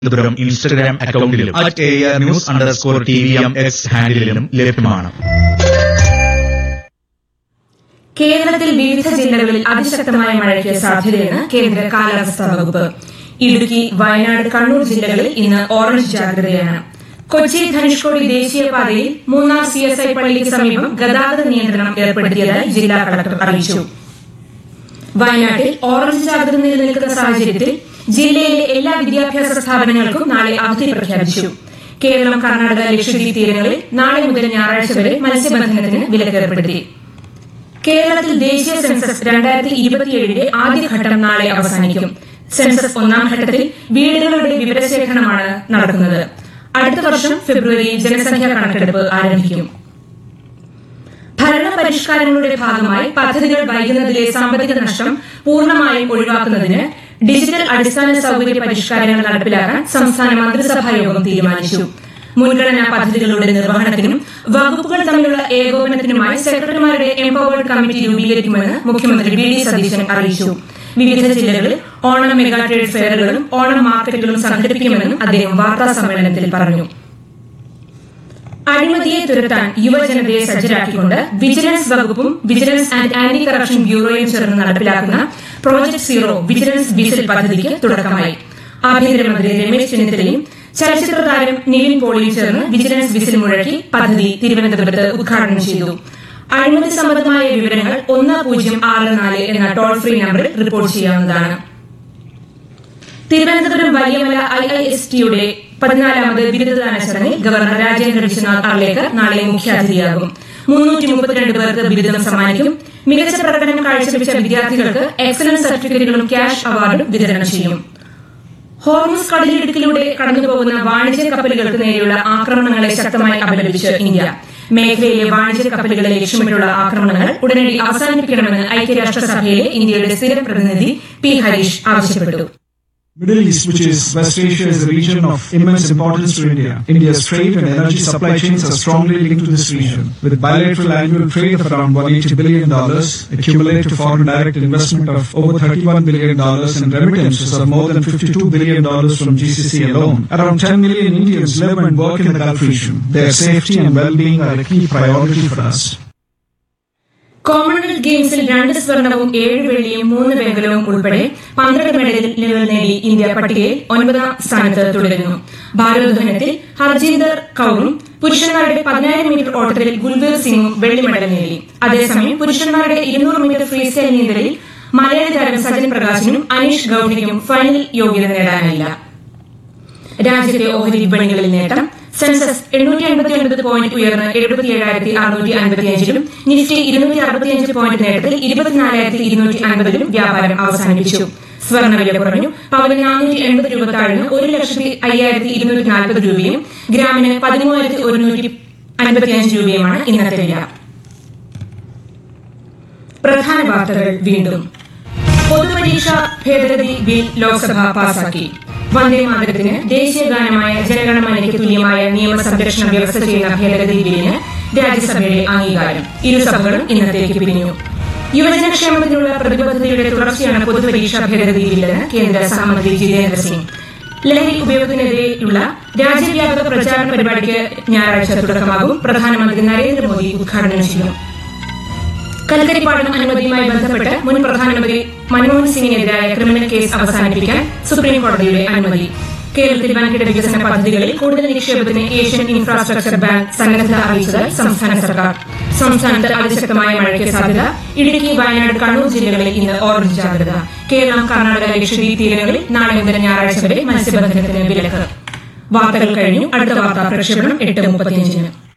Thiruvananthapuram Instagram അക്കൌണ്ടിലും at A R news underscore T V M X ഹാൻഡിലും ലഭ്യമാണ് കേരളത്തിൽ വിവിധ ജില്ലകളിൽ അതിശക്തമായ മഴയ്ക്ക് സാധ്യതയെന്ന് കേന്ദ്ര കാലാവസ്ഥാ വകുപ്പ് ഇടുക്കി വയനാട് കണ്ണൂർ ജില്ലകളിൽ ഇന്ന് ഓറഞ്ച് ജാഗ്രതയാണ് കൊച്ചി ധനുഷ്കോടി ദേശീയപാതയിൽ മൂന്നാർ സി എസ് ഐ പള്ളിക്ക് സമീപം ഗതാഗത നിയന്ത്രണം ഏർപ്പെടുത്തിയതായി ജില്ലാ കളക്ടർ അറിയിച്ചു വയനാട്ടിൽ ഓറഞ്ച് ജാഗ്രത നിലനിൽക്കുന്ന സാഹചര്യത്തിൽ ജില്ലയിലെ എല്ലാ വിദ്യാഭ്യാസ സ്ഥാപനങ്ങൾക്കും നാളെ അവധി പ്രഖ്യാപിച്ചു കേരളം കർണാടക ലക്ഷദ്വീപ് തീരങ്ങളിൽ നാളെ മുതൽ ഞായറാഴ്ച വരെ മത്സ്യബന്ധനത്തിന് വിലക്ക് ഏർപ്പെടുത്തി കേരളത്തിൽ ദേശീയ സെൻസസ് രണ്ടായിരത്തി ഇരുപത്തിയേഴിലെ ആദ്യഘട്ടം നാളെ അവസാനിക്കും സെൻസസ് ഒന്നാം ഘട്ടത്തിൽ വീടുകളുടെ വിവരശേഖരണമാണ് നടക്കുന്നത് അടുത്ത വർഷം ഫെബ്രുവരിയിൽ ജനസംഖ്യാ കണക്കെടുപ്പ് ആരംഭിക്കും ഭരണ പരിഷ്കാരങ്ങളുടെ ഭാഗമായി പദ്ധതികൾ വൈകുന്നതിലെ സാമ്പത്തിക നഷ്ടം പൂർണ്ണമായും ഒഴിവാക്കുന്നതിന് ഡിജിറ്റൽ അടിസ്ഥാന സൌകര്യ പരിഷ്കാരങ്ങൾ നടപ്പിലാക്കാൻ സംസ്ഥാന മന്ത്രിസഭാ യോഗം തീരുമാനിച്ചു മുൻഗണനാ പദ്ധതികളുടെ നിർവഹണത്തിനും വകുപ്പുകൾ തമ്മിലുള്ള ഏകോപനത്തിനുമായി സെക്രട്ടറിമാരുടെ എംപവേർഡ് കമ്മിറ്റി രൂപീകരിക്കുമെന്ന് മുഖ്യമന്ത്രി വി ഡി സതീശൻ അറിയിച്ചു വിവിധ ജില്ലകളിൽ ഓണം മെഗാ ട്രേഡ് ഫെയറുകളും ഓണം മാർക്കറ്റുകളും സംഘടിപ്പിക്കുമെന്നും അദ്ദേഹം വാർത്താ സമ്മേളനത്തിൽ പറഞ്ഞു അഴിമതിയെ തുരത്താൻ യുവജനതയെ സജ്ജരാക്കിക്കൊണ്ട് വിജിലൻസ് വകുപ്പും വിജിലൻസ് ആൻഡ് ആന്റി കറപ്ഷൻ ബ്യൂറോയും ചേർന്ന് നടപ്പിലാക്കുന്ന പ്രോജക്ട് സീറോ വിജിലൻസ് വിസിൽ പദ്ധതിക്ക് തുടക്കമായി ആഭ്യന്തരമന്ത്രി രമേശ് ചെന്നിത്തലയും ചലച്ചിത്ര താരം നിവിൻ പോളിയും ചേർന്ന് വിജിലൻസ് വിസിൽ മുഴക്കി പദ്ധതി തിരുവനന്തപുരത്ത് ഉദ്ഘാടനം ചെയ്തു അഴിമതി സംബന്ധമായ വിവരങ്ങൾ ഒന്ന് പൂജ്യം ആറ് നാല് എന്ന ടോൾ ഫ്രീ നമ്പറിൽ റിപ്പോർട്ട് ചെയ്യാവുന്നതാണ് Thiruvananthapuram Valiyamala I I S ടിയുടെ പതിനാലാമത് ബിരുദദാന ചടങ്ങിൽ ഗവർണർ രാജേന്ദ്ര വിശ്വനാഥ് അർലേക്കർ നാളെ മുഖ്യാതിഥിയാകും മുന്നൂറ്റി മുപ്പത്തിരണ്ട് പേർക്ക് ബിരുദം സമ്മാനിക്കും മികച്ച പ്രകടനം കാഴ്ചവെച്ച വിദ്യാർത്ഥികൾക്ക് എക്സലൻസ് സർട്ടിഫിക്കറ്റുകളും ക്യാഷ് അവാർഡും വിതരണം ചെയ്യും ഹോർമുസ് കടലിടുക്കിലൂടെ കടന്നുപോകുന്ന വാണിജ്യ കപ്പലുകൾക്ക് നേരെയുള്ള ആക്രമണങ്ങളെ ശക്തമായി അപലപിച്ച് ഇന്ത്യ മേഖലയിലെ വാണിജ്യ കപ്പലുകളെ ലക്ഷ്യമിട്ടുള്ള ആക്രമണങ്ങൾ ഉടനടി അവസാനിപ്പിക്കണമെന്ന് ഐക്യരാഷ്ട്രസഭയിലെ ഇന്ത്യയുടെ സ്ഥിരം പ്രതിനിധി പി ഹരീഷ് ആവശ്യപ്പെട്ടു Middle East, which is West Asia, is a region of immense importance to India. India's trade and energy supply chains are strongly linked to this region, with bilateral annual trade of around $180 billion, accumulated foreign direct investment of over $31 billion, and remittances of more than $52 billion from GCC alone. Around 10 million Indians live and work in the Gulf region. Their safety and well-being are a key priority for us. Commonwealth ഗെയിംസിൽ രണ്ട് സ്വർണവും ഏഴ് വെള്ളിയും മൂന്ന് വെങ്കലവും ഉൾപ്പെടെ പന്ത്രണ്ട് മെഡലുകൾ നേടി ഇന്ത്യ പട്ടികയിൽ ഒൻപതാം സ്ഥാനത്ത് തുടരുന്നു ഭാരോദ്വഹനത്തിൽ ഹർജീന്ദർ കൌറും പുരുഷന്മാരുടെ പതിനായിരം മീറ്റർ ഓട്ടത്തിൽ ഗുൽബീർ സിംഗും വെള്ളി മെഡൽ നേടി അതേസമയം പുരുഷന്മാരുടെ ഇരുന്നൂറ് മീറ്റർ ഫ്രീ സ്റ്റൈൽ നീന്തലിൽ മലയാളി താരം സജൻ പ്രകാശിനും അനീഷ് ഗൌഡിനും ഫൈനൽ യോഗ്യത നേടാനായില്ല രാജ്യത്തെ ഓഹരി വിപണികളിൽ നേട്ടം സെൻസസ് എണ്ണൂറ്റി അൻപത്തി ഒൻപത് പോയിന്റ് ഉയർന്ന് എഴുപത്തിയേഴായിരത്തി അറുന്നൂറ്റി അൻപത്തിയഞ്ചിലും നിഫ്റ്റി ഇരുന്നൂറ്റി അറുപത്തിയഞ്ച് പോയിന്റ് നേട്ടത്തിൽ ഇരുപത്തിനാലായിരത്തി ഇരുന്നൂറ്റി അൻപതിലും വ്യാപാരം അവസാനിപ്പിച്ചു സ്വർണ്ണവില കുറഞ്ഞു പവന് നാനൂറ്റി എൺപത് രൂപ താഴ്ന്ന് ഒരു ലക്ഷത്തി അയ്യായിരത്തി ഇരുന്നൂറ്റി നാൽപ്പത് രൂപയും ഗ്രാമിന് പതിമൂവായിരത്തി ഒരുന്നൂറ്റി അൻപത്തിയഞ്ച് രൂപയുമാണ് ഇന്നത്തെ വില പ്രധാന വാർത്തകൾ വീണ്ടും പൊതുപരീക്ഷാ ഭേദഗതി ബിൽ ലോക്സഭ പാസാക്കി വന്ദേ മാതരത്തിന് ദേശീയ ഗാനമായ ജനഗണമനയ്ക്ക് തുല്യമായ നിയമ സംരക്ഷണം വ്യവസ്ഥ ചെയ്യുന്ന ഭേദഗതി ബില്ലിന് രാജ്യസഭയുടെ അംഗീകാരം ഇരുസഭകളും ഇന്നത്തേക്ക് പിരിഞ്ഞു യുവജനക്ഷേമത്തിനുള്ള പ്രതിബദ്ധതയുടെ തുടർച്ചയാണ് പൊതുപരീക്ഷാ ഭേദഗതി ബില്ലെന്ന് കേന്ദ്ര സഹമന്ത്രി ജിതേന്ദ്ര സിംഗ് ലഹരി ഉപയോഗത്തിനെതിരെയുള്ള രാജ്യവ്യാപക പ്രചാരണ പരിപാടിക്ക് ഞായറാഴ്ച തുടക്കമാകും പ്രധാനമന്ത്രി നരേന്ദ്രമോദി ഉദ്ഘാടനം ചെയ്യും കൽക്കരിപ്പാടം അനുമതിയുമായി ബന്ധപ്പെട്ട് മുൻ പ്രധാനമന്ത്രി മൻമോഹൻ സിംഗിനെതിരായ ക്രിമിനൽ കേസ് അവസാനിപ്പിക്കാൻ സുപ്രീം കോടതിയുടെ അനുമതി കേരളത്തിൽ വൻകിട വികസന പദ്ധതികളിൽ കൂടുതൽ നിക്ഷേപത്തിന് ഏഷ്യൻ ഇൻഫ്രാസ്ട്രക്ചർ ബാങ്ക് സന്നദ്ധത അറിയിച്ചതായി സംസ്ഥാന സർക്കാർ സംസ്ഥാനത്ത് അതിശക്തമായ മഴയ്ക്ക് സാധ്യത ഇടുക്കി വയനാട് കണ്ണൂർ ജില്ലകളിൽ ഇന്ന് ഓറഞ്ച് ജാഗ്രത കേരളം കർണാടക ലക്ഷദ്വീപ് തീരങ്ങളിൽ നാളെ മുതൽ ഞായറാഴ്ച വരെ മത്സ്യബന്ധനത്തിന് വിലക്ക് വാർത്തകൾ കഴിഞ്ഞു അടുത്ത വാർത്താ പ്രക്ഷേപണം എട്ട് മുപ്പത്തിയഞ്ചിന്